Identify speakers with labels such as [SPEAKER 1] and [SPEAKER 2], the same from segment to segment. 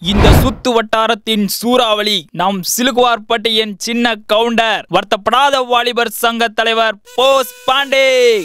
[SPEAKER 1] இந்த சுத்து வட்டாரத்தின் சூறாவளி நம் சிலுகுவார்பட்டியின் சின்ன கவுண்டர் வருத்தப்படாத வாலிபர் சங்க தலைவர் போஸ் பாண்டே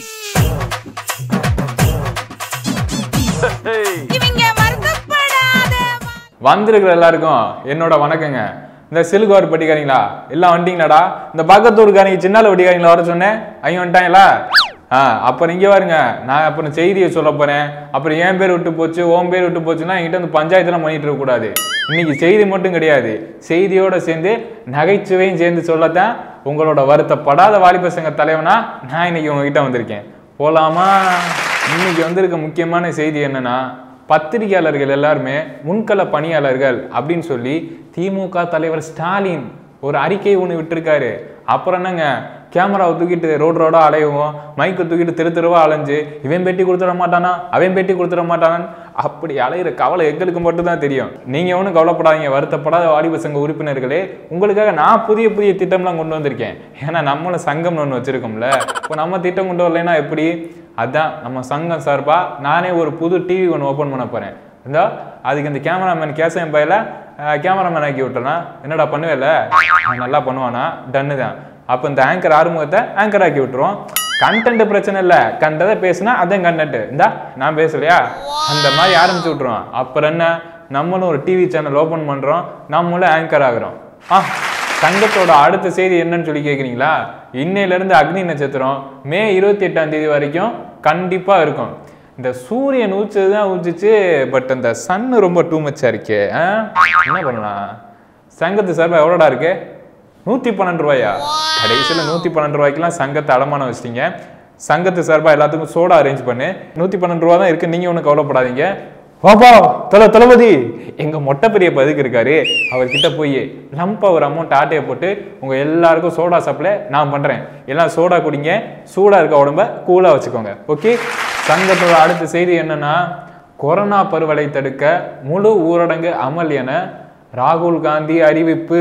[SPEAKER 2] இவங்க வருத்தப்படாத
[SPEAKER 3] வந்திருக்கிற எல்லாருக்கும் என்னோட வணக்கங்க இந்த சிலுகோர் பட்டிக்காரங்களா எல்லாம் வந்துட்டீங்களாடா இந்த பக்கத்தூருக்காரங்க சின்னால வட்டிக்காரங்களா வர சொன்னேன் அவங்க வந்துட்டாங்களா ஆ அப்புறம் இங்கே பாருங்க நான் அப்புறம் செய்தியை சொல்ல போறேன் அப்புறம் என் பேர் விட்டு போச்சு உன் பேர் விட்டு போச்சுன்னா என்கிட்ட வந்து பஞ்சாயத்துலாம் பண்ணிட்டு இருக்க கூடாது இன்னைக்கு செய்தி மட்டும் கிடையாது செய்தியோட சேர்ந்து நகைச்சுவையும் சேர்ந்து சொல்லத்தான் உங்களோட வருத்தப்படாத வாலிப சங்க தலைவனா நான் இன்னைக்கு உங்ககிட்ட வந்திருக்கேன் போலாமா இன்னைக்கு வந்திருக்க முக்கியமான செய்தி என்னன்னா பத்திரிகையாளர்கள் எல்லாருமே முன்கள பணியாளர்கள் அப்படின்னு சொல்லி திமுக தலைவர் ஸ்டாலின் ஒரு அறிக்கை ஒன்று விட்டிருக்காரு அப்புறம் என்னங்க கேமராவை தூக்கிட்டு ரோடு ரோடா அலையுவோம் மைக்கை தூக்கிட்டு தெரு தெருவா அலைஞ்சு இவன் பேட்டி கொடுத்துட மாட்டானா அவன் பேட்டி கொடுத்துட மாட்டானான் அப்படி அலையிற கவலை எங்களுக்கு மட்டும் தான் தெரியும் நீங்க ஒன்றும் கவலைப்படாதீங்க வருத்தப்படாத வாலிப சங்க உறுப்பினர்களே உங்களுக்காக நான் புதிய புதிய திட்டம்லாம் கொண்டு வந்திருக்கேன் ஏன்னா நம்மளும் சங்கம்னு ஒன்று வச்சிருக்கோம்ல இப்போ நம்ம திட்டம் கொண்டு வரலைன்னா எப்படி அதான் நம்ம சங்கம் சார்பா நானே ஒரு புது டிவி ஒன்று ஓப்பன் பண்ண போறேன் இந்த அதுக்கு இந்த கேமராமேன் கேசவன் பையில கேமராமேன் ஆக்கி விட்டனா என்னடா பண்ணுவேல அவன் நல்லா பண்ணுவானா டன்னு தான் அப்போ இந்த ஆங்கர் ஆறுமுகத்தை ஆங்கர் ஆக்கி விட்டுருவோம் கண்டென்ட் பிரச்சனை இல்லை கண்டதை பேசுனா அதான் கண்டென்ட் இந்தா நான் பேசலையா அந்த மாதிரி ஆரம்பிச்சு விட்டுருவோம் அப்புறம் என்ன நம்மளும் ஒரு டிவி சேனல் ஓப்பன் பண்றோம் நம்மளும் ஆங்கர் ஆகுறோம் ஆ சங்கத்தோட அடுத்த செய்தி என்னன்னு சொல்லி கேட்குறீங்களா இன்னையிலேருந்து அக்னி நட்சத்திரம் மே இருபத்தி எட்டாம் தேதி வரைக்கும் கண்டிப்பாக இருக்கும் இந்த சூரியன் ஊச்சது தான் ஊச்சிச்சு பட் அந்த சன்னு ரொம்ப டூ மச்சாக இருக்கே ஆ? என்ன பண்ணலாம் சங்கத்து சார்பாக எவ்வளோடா இருக்கு நூற்றி பன்னெண்டு ரூபாயா கடைசியில் நூற்றி பன்னெண்டு ரூபாய்க்குலாம் சங்கத்தை அடமானம் வச்சிட்டீங்க சங்கத்து சார்பாக எல்லாத்துக்கும் சோடா அரேஞ்ச் பண்ணு நூற்றி பன்னெண்டு ரூபா தான் இருக்கு நீங்கள் ஒன்றும் கவலைப்படாதீங்க வாப்பா தல தளபதி எங்க மொட்டை பெரிய பதுக்கு இருக்காரு அவர்கிட்ட போய் லம்ப் ஒரு அமௌண்ட் ஆட்டையை போட்டு உங்க எல்லாருக்கும் சோடா சப்ளை நான் பண்றேன் எல்லாம் சோடா குடிங்க சூடா இருக்க உடம்ப கூலா வச்சுக்கோங்க ஓகே சங்கத்தோட அடுத்த செய்தி என்னன்னா கொரோனா பரவலை தடுக்க முழு ஊரடங்கு அமல் என ராகுல் காந்தி அறிவிப்பு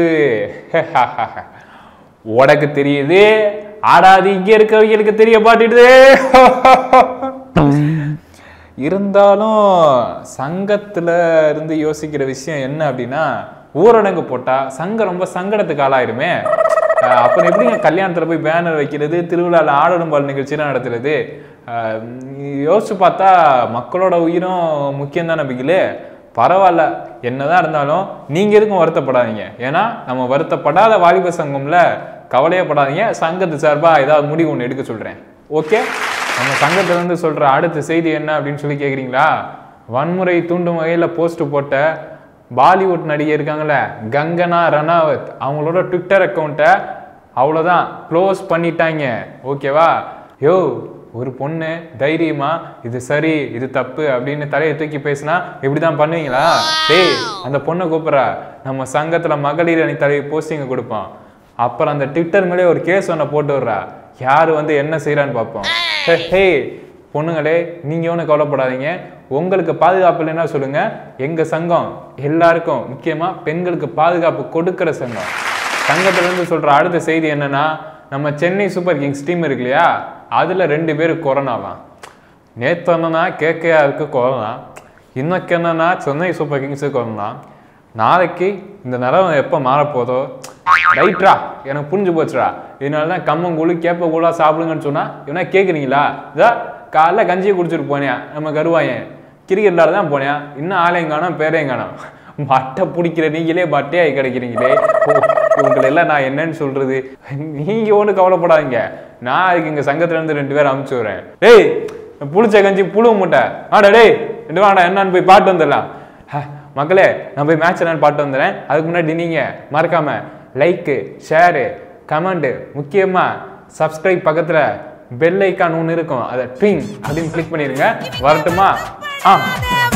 [SPEAKER 3] உனக்கு தெரியுது ஆடாது இங்க இருக்கவங்களுக்கு தெரிய பாட்டுடுது இருந்தாலும் சங்கத்துல இருந்து யோசிக்கிற விஷயம் என்ன அப்படின்னா ஊரடங்கு போட்டா சங்கம் ரொம்ப சங்கடத்துக்கு ஆளாயிருமே அஹ் அப்புறம் எப்படிங்க கல்யாணத்துல போய் பேனர் வைக்கிறது திருவிழால ஆடலும் பால் நிகழ்ச்சிலாம் நடத்துறது அஹ் உம் யோசிச்சு பார்த்தா மக்களோட உயிரும் முக்கியம் தானே பிகிலு பரவாயில்ல என்னதான் இருந்தாலும் நீங்க எதுக்கும் வருத்தப்படாதீங்க ஏன்னா நம்ம வருத்தப்படாத வாலிப சங்கம்ல கவலையே படாதீங்க சங்கத்து சார்பா ஏதாவது முடிவு ஒன்று எடுக்க சொல்றேன் ஓகே நம்ம சங்கத்துல இருந்து சொல்ற அடுத்த செய்தி என்ன அப்படின்னு சொல்லி கேக்குறீங்களா வன்முறை தூண்டும் வகையில போஸ்ட் போட்ட பாலிவுட் நடிகை இருக்காங்கல்ல கங்கனா ரணாவத் அவங்களோட ட்விட்டர் அக்கௌண்ட்டை அவ்வளோதான் க்ளோஸ் பண்ணிட்டாங்க ஓகேவா யோ ஒரு பொண்ணு தைரியமா இது சரி இது தப்பு அப்படின்னு தலையை தூக்கி பேசினா இப்படிதான் பண்ணுவீங்களா டேய் அந்த பொண்ணை கூப்பிட்றா நம்ம சங்கத்துல மகளிர் அணி தலைவி போஸ்டிங்க கொடுப்போம் அப்புறம் அந்த ட்விட்டர் மேலே ஒரு கேஸ் ஒன்று போட்டு விட்றா யார் வந்து என்ன செய்கிறான்னு பார்ப்போம் ஹே, ஹே பொண்ணுங்களே நீங்கள் ஒன்றும் கவலைப்படாதீங்க உங்களுக்கு பாதுகாப்பு இல்லைன்னா சொல்லுங்க எங்க சங்கம் எல்லாருக்கும் முக்கியமா பெண்களுக்கு பாதுகாப்பு கொடுக்கிற சங்கம் சங்கத்துல இருந்து சொல்ற அடுத்த செய்தி என்னன்னா நம்ம சென்னை சூப்பர் கிங்ஸ் டீம் இருக்கு இல்லையா அதுல ரெண்டு பேர் கொரோனாவாம் நேற்று என்னன்னா கேகேஆருக்கு கொரோனா இன்னைக்கு என்னன்னா சென்னை சூப்பர் கிங்ஸு கொரோனா நாளைக்கு இந்த நிலவரம் எப்போ மாறப்போதோ ரைட்ரா எனக்கு புரிஞ்சு போச்சுடா இதனால தான் கம்மங்கூழு கேப்ப கூழா சாப்பிடுங்கன்னு சொன்னா இவனா கேட்குறீங்களா இதா காலைல கஞ்சியை குடிச்சிட்டு போனேன் நம்ம கருவாயன் கிரிக்கெட் விளாட தான் போனேன் இன்னும் ஆளையும் காணோம் பேரையும் காணோம் மட்டை பிடிக்கிற நீங்களே பட்டையாகி கிடைக்கிறீங்களே ஓ, இவங்களை எல்லாம் நான் என்னன்னு சொல்றது நீங்க ஒன்றும் கவலைப்படாதீங்க நான் அதுக்கு எங்க சங்கத்துல இருந்து ரெண்டு பேரும் அமுச்சு விடுறேன் டேய் புளிச்ச கஞ்சி புழு முட்டை ஆடா டேய் ரெண்டு வாடா என்னன்னு போய் பாட்டு வந்துடலாம் ஹ, மக்களே நான் போய் மேட்ச் என்னன்னு பாட்டு வந்துடுறேன் அதுக்கு முன்னாடி நீங்க மறக்காம லைக்கு ஷேரு கமெண்ட் முக்கியமா சப்ஸ்கிரைப் பக்கத்துல பெல் ஐக்கான் ஒன்று இருக்கும் அதை ட்விங் அப்படின்னு கிளிக் பண்ணிருங்க வரட்டுமா ஆ